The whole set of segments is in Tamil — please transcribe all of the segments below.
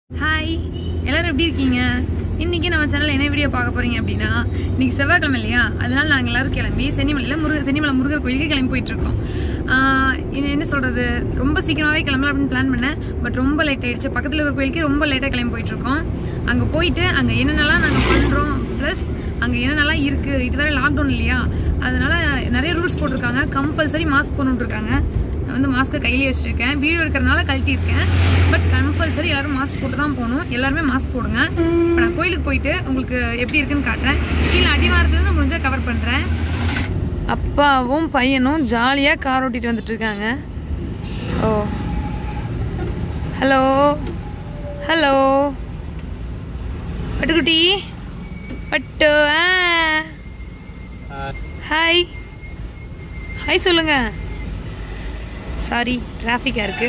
ஹாய் எல்லாரும் எப்படி இருக்கீங்க இன்னைக்கு நம்ம சேனல்ல என்ன வீடியோ பார்க்க போறீங்க அப்படின்னா இன்னைக்கு செவ்வாய்க்கிழமை இல்லையா அதனால நாங்கள் எல்லாரும் கிளம்பி சென்னிமலையில் முருக சென்னிமலை முருகர் கோயிலுக்கு கிளம்பி போயிட்டு இருக்கோம் ஆஹ் இன்னும் என்ன சொல்றது ரொம்ப சீக்கிரமாவே கிளம்பலாம் அப்படின்னு பிளான் பண்ணேன் பட் ரொம்ப லேட் ஆயிடுச்சு பக்கத்தில் இருக்கிற கோயிலுக்கு ரொம்ப லேட்டாக கிளம்பி போயிட்டு இருக்கோம் அங்கே போயிட்டு அங்கே என்னென்னலாம் நாங்கள் பண்ணுறோம் ப்ளஸ் அங்கே என்னென்னலாம் இருக்கு இது வேற லாக்டவுன் இல்லையா அதனால நிறைய ரூல்ஸ் போட்டிருக்காங்க கம்பல்சரி மாஸ்க் போட்டுட்டு இருக்காங்க நான் வந்து மாஸ்க்கை கையிலே வச்சிருக்கேன் வீடியோ எடுக்கிறதுனால கழட்டியிருக்கேன் பட் கம்பல்சரி எல்லாரும் மாஸ்க் போட்டு தான் போகணும் எல்லாருமே மாஸ்க் போடுங்க இப்போ நான் கோயிலுக்கு போயிட்டு உங்களுக்கு எப்படி இருக்குன்னு காட்டுறேன் கீழே அடிவாரத்துல நான் முடிஞ்சா கவர் பண்ணுறேன் அப்பாவும் பையனும் ஜாலியாக கார் ஓட்டிட்டு வந்துட்டு இருக்காங்க ஓ ஹலோ ஹலோ பட்டுக்குட்டி பட்டு ஹாய் ஹாய் சொல்லுங்க சாரி டிராஃபிக்காக இருக்கு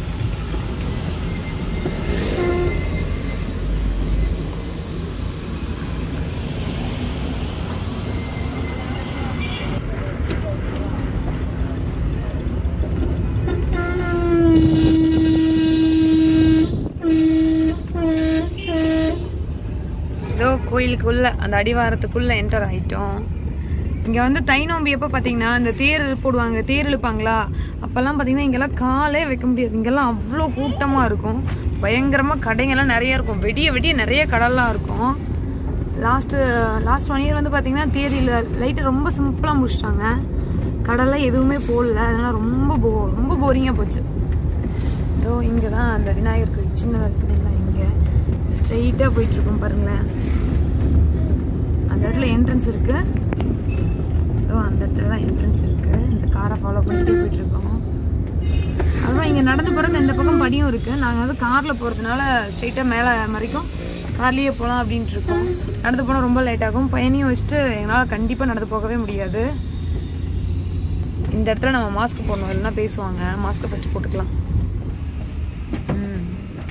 ஏதோ கோயிலுக்குள்ள அந்த அடிவாரத்துக்குள்ள என்டர் ஆயிட்டோம் இங்க வந்து தை நோம்பி எப்போ பாத்தீங்கன்னா இந்த தேர் போடுவாங்க தேர் இழுப்பாங்களா அப்பெல்லாம் பாத்தீங்கன்னா இங்கெல்லாம் காலே வைக்க முடியாது இங்கெல்லாம் அவ்வளோ கூட்டமா இருக்கும் பயங்கரமா கடைங்கெல்லாம் நிறைய இருக்கும் வெடிய வெடிய நிறைய கடல்லாம் இருக்கும் லாஸ்ட் லாஸ்ட் ஒன் இயர் வந்து பாத்தீங்கன்னா தேர் இல்ல லைட்டு ரொம்ப சிம்பிளா முடிச்சிட்டாங்க கடல்லாம் எதுவுமே போடல அதனால ரொம்ப போ ரொம்ப போரிங்கா போச்சு இதோ இங்கே தான் அந்த விநாயகர் கோயில் சின்னதாக இருக்குதுங்களா இங்கே ஸ்ட்ரெயிட்டாக போயிட்டு இருக்கோம் பாருங்களேன் அந்த இடத்துல என்ட்ரன்ஸ் இருக்கு இதோ அந்த இடத்துல தான் என்ட்ரன்ஸ் இருக்கு இந்த காரை ஃபாலோ பண்ணிட்டே போயிட்டு இருக்கோம் அப்புறம் இங்கே நடந்து போகிறது இந்த பக்கம் படியும் இருக்கு நாங்கள் வந்து காரில் போகிறதுனால ஸ்ட்ரெயிட்டாக மேலே வரைக்கும் கார்லேயே போகலாம் அப்படின்ட்டு இருக்கோம் நடந்து போனால் ரொம்ப லேட் ஆகும் பையனையும் வச்சுட்டு எங்களால் கண்டிப்பாக நடந்து போகவே முடியாது இந்த இடத்துல நம்ம மாஸ்க் போடணும் இல்லைன்னா பேசுவாங்க மாஸ்க்கை ஃபஸ்ட்டு போட்டுக்கலாம் ம்.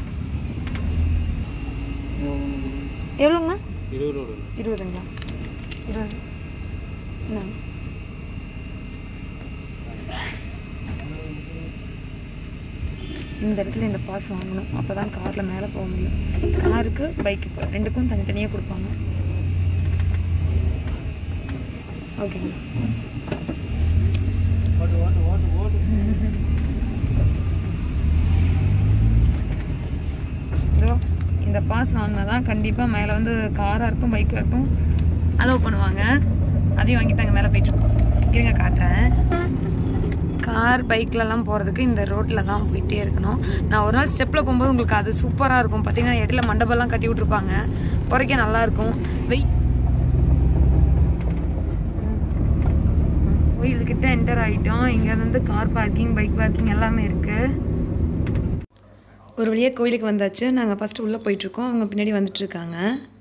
எவ்வளோங்கண்ணா இருபது ரூபா இருபதுங்களா இருபது இந்தாங்க. இந்த இடத்துல இந்த பாஸ் வாங்கணும் அப்போ தான் காரில் மேலே போக முடியும் காருக்கு பைக்குக்கு ரெண்டுக்கும் தனித்தனியாக கொடுப்பாங்க ஓகேங்க ஓட்டு ஓட்டு ஓட்டு ஓட்டு இதோ இந்த பாஸ் வாங்கினா தான் கண்டிப்பாக மேலே வந்து காராக இருக்கும் பைக்காக இருக்கும் அலோவ் பண்ணுவாங்க அதையும் வாங்கிட்டாங்க மேலே போயிட்டு இருக்கோம். இருங்க காட்டுறேன் கார் பைக்லலாம் போகிறதுக்கு இந்த ரோட்டில் தான் போயிட்டே இருக்கணும் நான் ஒரு நாள் ஸ்டெப்பில் போகும்போது உங்களுக்கு அது சூப்பராக இருக்கும் பார்த்தீங்கன்னா இடையில மண்டபம்லாம் கட்டி விட்ருப்பாங்க குறைக்க நல்லா இருக்கும் வெய் கோயில்கிட்ட என்டர் ஆகிட்டோம் இங்கே வந்து கார் பார்க்கிங் பைக் பார்க்கிங் எல்லாமே இருக்குது ஒரு வழியாக கோயிலுக்கு வந்தாச்சு நாங்கள் ஃபஸ்ட்டு உள்ளே போயிட்டுருக்கோம் அவங்க பின்னாடி வந்துட்டு இருக்காங்க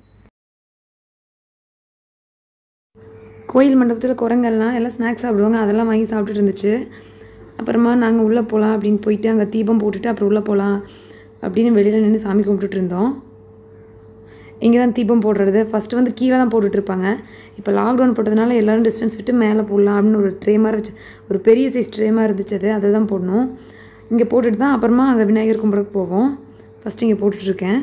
கோயில் மண்டபத்தில் குரங்கெல்லாம் எல்லாம் ஸ்நாக்ஸ் சாப்பிடுவாங்க அதெல்லாம் வாங்கி சாப்பிட்டுட்டு இருந்துச்சு அப்புறமா நாங்கள் உள்ளே போகலாம் அப்படின்னு போயிட்டு அங்கே தீபம் போட்டுட்டு அப்புறம் உள்ளே போகலாம் அப்படின்னு வெளியில் நின்று சாமி கும்பிட்டுட்டு இருந்தோம் இங்கே தான் தீபம் போடுறது ஃபஸ்ட்டு வந்து கீழே தான் போட்டுட்டு இருப்பாங்க இப்போ லாக்டவுன் போட்டதுனால எல்லாரும் டிஸ்டன்ஸ் விட்டு மேலே போடலாம் அப்படின்னு ஒரு ட்ரே மாதிரி வச்சு ஒரு பெரிய சைஸ் ட்ரே மாதிரி இருந்துச்சு அது அதை தான் போடணும் இங்கே போட்டுட்டு தான் அப்புறமா அங்கே விநாயகர் கும்பிட்றதுக்கு போவோம் ஃபஸ்ட்டு இங்கே போட்டுட்ருக்கேன்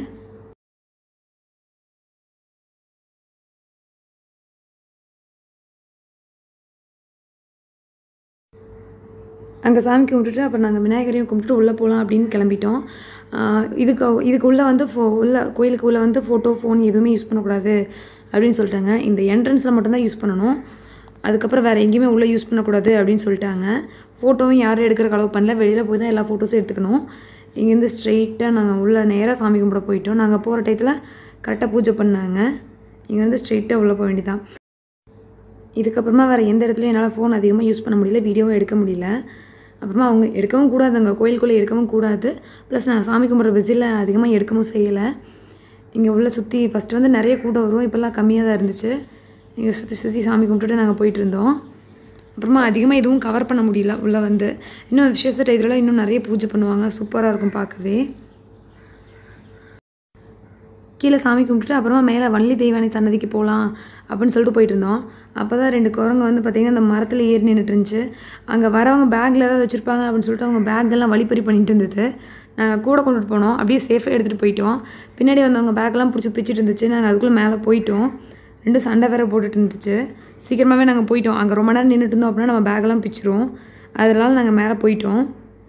அங்கே சாமி கும்பிட்டுட்டு அப்புறம் நாங்கள் விநாயகரையும் கும்பிட்டுட்டு உள்ளே போகலாம் அப்படின்னு கிளம்பிட்டோம் ஆஹ் இதுக்கு இதுக்கு உள்ளே வந்து ஃபோ உள்ள கோயிலுக்கு உள்ளே வந்து ஃபோட்டோ ஃபோன் எதுவுமே யூஸ் பண்ணக்கூடாது அப்படின்னு சொல்லிட்டாங்க இந்த என்ட்ரன்ஸில் மட்டும்தான் யூஸ் பண்ணணும் அதுக்கப்புறம் வேறு எங்கேயுமே உள்ளே யூஸ் பண்ணக்கூடாது அப்படின்னு சொல்லிட்டாங்க ஃபோட்டோவும் யாரும் எடுக்கிற அளவு பண்ணல வெளியில் போய் தான் எல்லா ஃபோட்டோஸும் எடுத்துக்கணும் இங்கேருந்து ஸ்ட்ரெயிட்டாக நாங்கள் உள்ளே நேராக சாமி கும்பிட போயிட்டோம் நாங்கள் போகிற டயத்தில் கரெக்டாக பூஜை பண்ணாங்க இங்கேருந்து ஸ்ட்ரெயிட்டாக உள்ளே போக வேண்டியதான் இதுக்கப்புறமா வேறு எந்த இடத்துலையும் என்னால் ஃபோன் அதிகமாக யூஸ் பண்ண முடியல வீடியோவும் எடுக்க முடியல அப்புறமா அவங்க எடுக்கவும் கூடாது அங்கே கோயிலுக்குள்ளே எடுக்கவும் கூடாது ப்ளஸ் நான் சாமி கும்பிட்ற விசில அதிகமாக எடுக்கவும் செய்யலை இங்கே உள்ள சுற்றி ஃபஸ்ட்டு வந்து நிறைய கூட்டம் வரும் இப்போல்லாம் கம்மியாக தான் இருந்துச்சு இங்கே சுற்றி சுற்றி சாமி கும்பிட்டுட்டு நாங்கள் போயிட்டு இருந்தோம் அப்புறமா அதிகமாக எதுவும் கவர் பண்ண முடியல உள்ளே வந்து இன்னும் விசேஷ டயத்துலலாம் இன்னும் நிறைய பூஜை பண்ணுவாங்க சூப்பராக இருக்கும் பார்க்கவே கீழே சாமி கும்பிட்டுட்டு அப்புறமா மேலே வள்ளி தெய்வானை சன்னதிக்கு போகலாம் அப்படின்னு சொல்லிட்டு போயிட்டு இருந்தோம் அப்போ தான் ரெண்டு குரங்கு வந்து பார்த்திங்கன்னா அந்த மரத்தில் ஏறி நின்றுட்டு இருந்துச்சு அங்கே வரவங்க பேக்கில் ஏதாவது வச்சுருப்பாங்க அப்படின்னு சொல்லிட்டு அவங்க பேக்கெல்லாம் வழிப்பறி பண்ணிட்டு இருந்தது நாங்கள் கூட கொண்டுட்டு போனோம் அப்படியே சேஃபாக எடுத்துகிட்டு போயிட்டோம் பின்னாடி வந்தவங்க பேக்கெல்லாம் பிடிச்சி பிச்சுட்டு இருந்துச்சு நாங்கள் அதுக்குள்ளே மேலே போயிட்டோம் ரெண்டு சண்டை வேற போட்டுட்டு இருந்துச்சு சீக்கிரமாகவே நாங்கள் போயிட்டோம் அங்கே ரொம்ப நேரம் நின்றுட்டு இருந்தோம் அப்படின்னா நம்ம பேக்கெல்லாம் பிச்சிரும் அதனால நாங்கள் மேலே போயிட்டோம்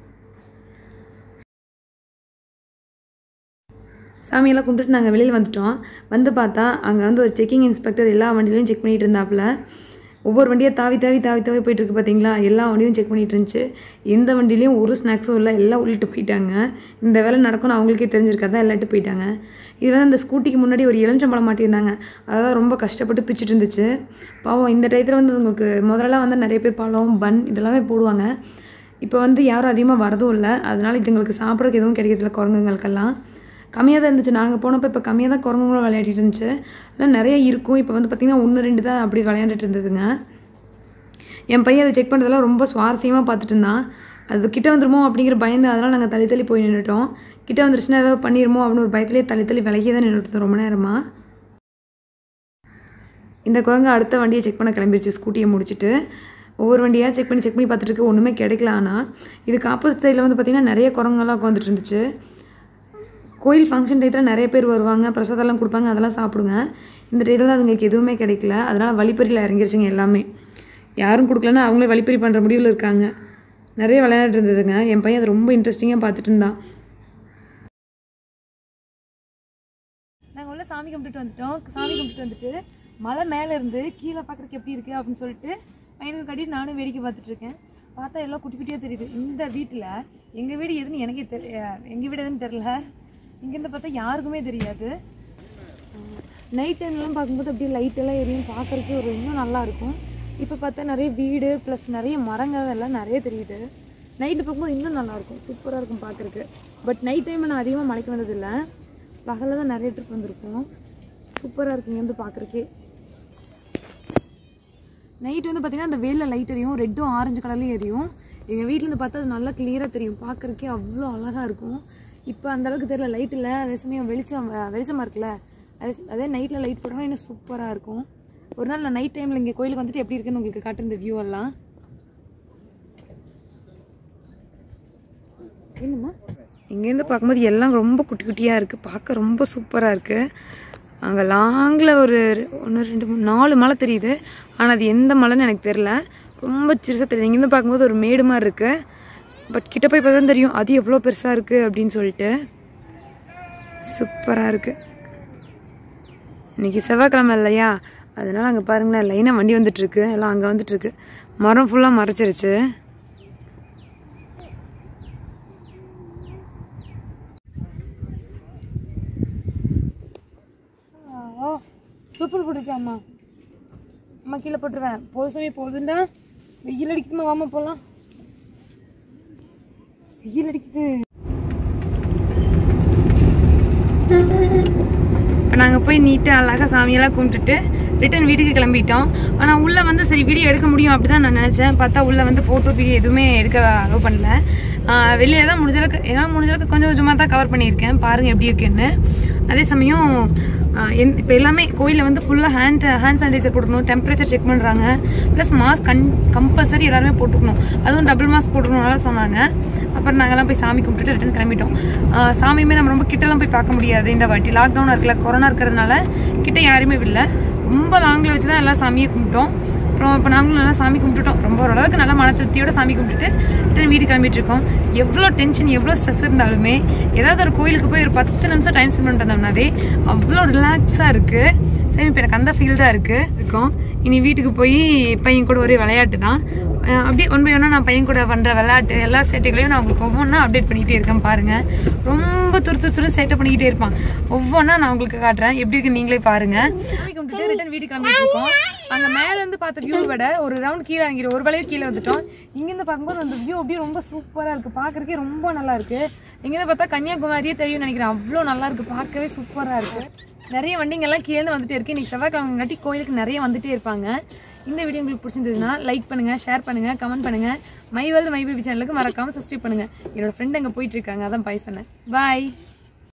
சாமியெல்லாம் கும்பிட்டுட்டு நாங்கள் வெளியில் வந்துட்டோம் வந்து பார்த்தா அங்கே வந்து ஒரு செக்கிங் இன்ஸ்பெக்டர் எல்லா வண்டியிலையும் செக் பண்ணிட்டு இருந்தாப்புல ஒவ்வொரு வண்டியாக தாவி தாவி தாவி தாவி போயிட்டு இருக்கு பார்த்தீங்களா எல்லா வண்டியும் செக் பண்ணிட்டு இருந்துச்சு எந்த வண்டியிலையும் ஒரு ஸ்நாக்ஸும் இல்லை எல்லாம் உள்ளிட்டு போயிட்டாங்க இந்த வேலை நடக்கும்னு அவங்களுக்கே தெரிஞ்சிருக்காது எல்லாட்டு போயிட்டாங்க இது வந்து அந்த ஸ்கூட்டிக்கு முன்னாடி ஒரு எலுமிச்சம்பழம் மாட்டியிருந்தாங்க அதான் ரொம்ப கஷ்டப்பட்டு பிச்சுட்டு இருந்துச்சு பாவம் இந்த டயத்தில் வந்து உங்களுக்கு முதல்ல வந்து நிறைய பேர் பழம் பன் இதெல்லாமே போடுவாங்க இப்போ வந்து யாரும் அதிகமாக வரதும் இல்லை அதனால இதுங்களுக்கு சாப்பிட்றதுக்கு எதுவும் கிடைக்கிறதில்ல குரங்குங்களுக்கெல்லாம் கம்மியாக தான் இருந்துச்சு நாங்கள் போனப்போ இப்போ கம்மியாக தான் குரங்குங்களும் விளையாடிட்டு இருந்துச்சு அதெல்லாம் நிறைய இருக்கும் இப்போ வந்து பார்த்திங்கன்னா ஒன்று ரெண்டு தான் அப்படி விளையாண்டுட்டு இருந்ததுங்க என் பையன் அதை செக் பண்ணுறதெல்லாம் ரொம்ப சுவாரஸ்யமாக பார்த்துட்டு இருந்தான் அது கிட்ட வந்துருமோ அப்படிங்கிற பயந்து அதனால் நாங்கள் தள்ளி தள்ளி போய் நின்றுட்டோம் கிட்ட வந்துருச்சுன்னா ஏதாவது பண்ணிடுமோ அப்படின்னு ஒரு பயத்திலே தள்ளி தள்ளி விலகியே தான் நின்றுட்டு இருந்தோம் ரொம்ப நேரமாக இந்த குரங்கு அடுத்த வண்டியை செக் பண்ண கிளம்பிடுச்சு ஸ்கூட்டியை முடிச்சுட்டு ஒவ்வொரு வண்டியாக செக் பண்ணி செக் பண்ணி பார்த்துட்டு இருக்கு ஒன்றுமே கிடைக்கல ஆனால் இதுக்கு ஆப்போசிட் சைடில் வந்து பார்த்திங்கன்னா நிறைய குரங்கெல்லாம் உட்காந்துட்டு இருந்துச்சு கோயில் ஃபங்க்ஷன் டயத்தில் நிறைய பேர் வருவாங்க பிரசாதம்லாம் கொடுப்பாங்க அதெல்லாம் சாப்பிடுங்க இந்த டயத்தில் அதுங்களுக்கு எதுவுமே கிடைக்கல அதனால் வழிப்பறியில் இறங்கிருச்சுங்க எல்லாமே யாரும் கொடுக்கலன்னா அவங்களே வழிப்பறி பண்ணுற முடிவில் இருக்காங்க நிறைய விளையாடிட்டு இருந்ததுங்க என் பையன் அது ரொம்ப இன்ட்ரெஸ்டிங்காக பார்த்துட்டு இருந்தான் நாங்கள் உள்ள சாமி கும்பிட்டுட்டு வந்துட்டோம் சாமி கும்பிட்டுட்டு வந்துட்டு மலை மேலே இருந்து கீழே பார்க்குறதுக்கு எப்படி இருக்குது அப்படின்னு சொல்லிட்டு பையனுக்கு கட்டி நானும் வேடிக்கை பார்த்துட்டு இருக்கேன் பார்த்தா எல்லாம் குட்டி குட்டியாக தெரியுது இந்த வீட்டில் எங்கள் வீடு எதுன்னு எனக்கே தெரி எங்கள் வீடு எதுன்னு தெரில இங்கேருந்து பார்த்தா யாருக்குமே தெரியாது நைட் டைம்லாம் பார்க்கும்போது அப்படியே லைட் எல்லாம் எரியும் பார்க்கறதுக்கு ஒரு இன்னும் நல்லா இருக்கும் இப்போ பார்த்தா நிறைய வீடு ப்ளஸ் நிறைய மரங்கள் எல்லாம் நிறைய தெரியுது நைட்டு பார்க்கும்போது இன்னும் நல்லா இருக்கும் சூப்பராக இருக்கும் பார்க்கறதுக்கு பட் நைட் டைம் நான் அதிகமாக மலைக்கு வந்ததில்லை பகலில் தான் நிறைய ட்ரிப் வந்திருக்கோம் சூப்பராக இருக்கு இங்கேருந்து பார்க்குறக்கே நைட் வந்து பார்த்தீங்கன்னா அந்த வெயிலில் லைட் எரியும் ரெட்டும் ஆரஞ்சு கலர்லேயும் எரியும் எங்கள் வீட்டிலேருந்து பார்த்தா அது நல்லா கிளியராக தெரியும் பார்க்குறக்கே அவ்வளோ அழகாக இருக்கும் இப்போ அந்த அளவுக்கு தெரியல லைட் இல்லை அதே சமயம் வெளிச்சம் அஹ், வெளிச்சமா இருக்குல்ல அதே அதே நைட்டில் லைட் போட்டோம்னா இன்னும் சூப்பராக இருக்கும் ஒரு நாள் நான் நைட் டைமில் இங்கே கோயிலுக்கு வந்துட்டு எப்படி இருக்குன்னு உங்களுக்கு காட்டு இந்த வியூ எல்லாம் என்னம்மா இங்கேருந்து பார்க்கும்போது எல்லாம் ரொம்ப குட்டி குட்டியாக இருக்குது பார்க்க ரொம்ப சூப்பராக இருக்குது அங்கே லாங்கில் ஒரு ஒன்று ரெண்டு மூணு நாலு மலை தெரியுது ஆனால் அது எந்த மலைன்னு எனக்கு தெரில ரொம்ப சிறுசாக தெரியுது இங்கேருந்து பார்க்கும்போது ஒரு மேடு மாதிரி இருக்குது பட் கிட்ட போய் பார்த்தா தான் தெரியும் அது எவ்வளோ பெருசாக இருக்குது அப்படின்னு சொல்லிட்டு சூப்பராக இருக்குது இன்னைக்கு செவ்வாய்க்கிழமை இல்லையா அதனால அங்கே பாருங்களேன் லைனாக வண்டி வந்துட்டுருக்கு எல்லாம் அங்கே வந்துட்டுருக்கு மரம் ஃபுல்லாக மறைச்சிருச்சு சூப்பர் போட்டுருக்கேன் அம்மா அம்மா கீழே போட்டுருவேன் போதுமே போதுண்டா வெயில் அடிக்குதுமா வாமா போகலாம் வெயில் அடிக்குது இப்போ நாங்கள் போய் நீட்டாக அழகாக சாமியெல்லாம் கும்பிட்டுட்டு ரிட்டன் வீட்டுக்கு கிளம்பிட்டோம் ஆனால் உள்ளே வந்து சரி வீடியோ எடுக்க முடியும் அப்படி தான் நான் நினச்சேன் பார்த்தா உள்ளே வந்து ஃபோட்டோ வீடியோ எதுவுமே எடுக்க அலோவ் பண்ணல ஆஹ் வெளியே தான் முடிஞ்ச அளவுக்கு ஏன்னா முடிஞ்ச அளவுக்கு கொஞ்சம் கொஞ்சமாக தான் கவர் பண்ணியிருக்கேன் பாருங்கள் எப்படி இருக்குன்னு அதே சமயம் இப்போ எல்லாமே கோயிலில் வந்து ஃபுல்லாக ஹேண்ட் ஹேண்ட் சானிடைசர் போட்டுக்கணும் டெம்பரேச்சர் செக் பண்ணுறாங்க ப்ளஸ் மாஸ்க் கன் கம்பல்சரி எல்லாருமே போட்டுக்கணும் அதுவும் டபுள் மாஸ்க் போட்டுக்கணும்னால சொன்னாங்க அப்புறம் நாங்கெல்லாம் போய் சாமி கும்பிட்டுட்டு ரிட்டன் கிளம்பிட்டோம் ஆஹ் சாமியுமே நம்ம ரொம்ப கிட்டலாம் போய் பார்க்க முடியாது இந்த வாட்டி லாக்டவுன் இருக்குல்ல கொரோனா இருக்கிறதுனால கிட்ட யாருமே இல்லை ரொம்ப லாங்கில் வச்சு தான் எல்லாம் சாமியை கும்பிட்டோம் அப்புறம் இப்போ நாங்களும் நல்லா சாமி கும்பிட்டுட்டோம் ரொம்ப ஓரளவுக்கு நல்லா மன திருப்தியோட சாமி கும்பிட்டுட்டு ரிட்டன் வீடு கிளம்பிட்டு இருக்கோம் எவ்வளோ டென்ஷன் எவ்வளோ ஸ்ட்ரெஸ் இருந்தாலுமே ஏதாவது ஒரு கோயிலுக்கு போய் ஒரு பத்து நிமிஷம் டைம் ஸ்பெண்ட் பண்ணிட்டோம்னாவே அவ்வளோ ரிலாக்ஸாக இருக்குது சரி இப்போ எனக்கு அந்த ஃபீல் தான் இருக்குது இருக்கோம் இனி வீட்டுக்கு போய் பையன் கூட ஒரே விளையாட்டு தான் அஹ் அப்படியே ஒன் பை ஒன்றா நான் பையன் கூட பண்ணுற விளையாட்டு எல்லா சேட்டைகளையும் நான் உங்களுக்கு ஒவ்வொன்றா அப்டேட் பண்ணிகிட்டே இருக்கேன் பாருங்கள் ரொம்ப துரு துரு துரு சேட்டை பண்ணிக்கிட்டே இருப்பான் ஒவ்வொன்றா நான் உங்களுக்கு காட்டுறேன் எப்படி இருக்கு நீங்களே பாருங்கள் சாமி கும்பிட்டுட்டு ரிட்டன் வீட்டுக்கு கிளம்பிட்டு இருக்கோம் அங்கே மேலேருந்து பார்த்த வியூ விட ஒரு ரவுண்ட் கீழே இறங்கிடும் ஒரு வளைவு கீழே வந்துட்டோம் இங்கேருந்து பார்க்கும்போது அந்த வியூ அப்படியே ரொம்ப சூப்பராக இருக்குது பார்க்குறக்கே ரொம்ப நல்லா இருக்குது இங்கேருந்து பார்த்தா கன்னியாகுமரியே தெரியும்னு நினைக்கிறேன் அவ்வளோ நல்லா இருக்குது பார்க்கவே சூப்பராக இருக்குது நிறைய வண்டிங்க எல்லாம் கீழே வந்துட்டே இருக்கு இன்னைக்கு செவ்வாய்க்கிழமைங்காட்டி கோயிலுக்கு நிறைய வந்துட்டே இருப்பாங்க இந்த வீடியோ உங்களுக்கு பிடிச்சிருந்ததுன்னா லைக் பண்ணுங்க ஷேர் பண்ணுங்க கமெண்ட் பண்ணுங்க மை வேர்ல்டு மை பேபி சேனலுக்கு மறக்காம சப்ஸ்கிரைப் பண்ணுங்க என்னோட ஃப்ரெண்ட் அங்கே போயிட்டு இருக்காங்க அதான் பாய் சொன்னேன் பாய்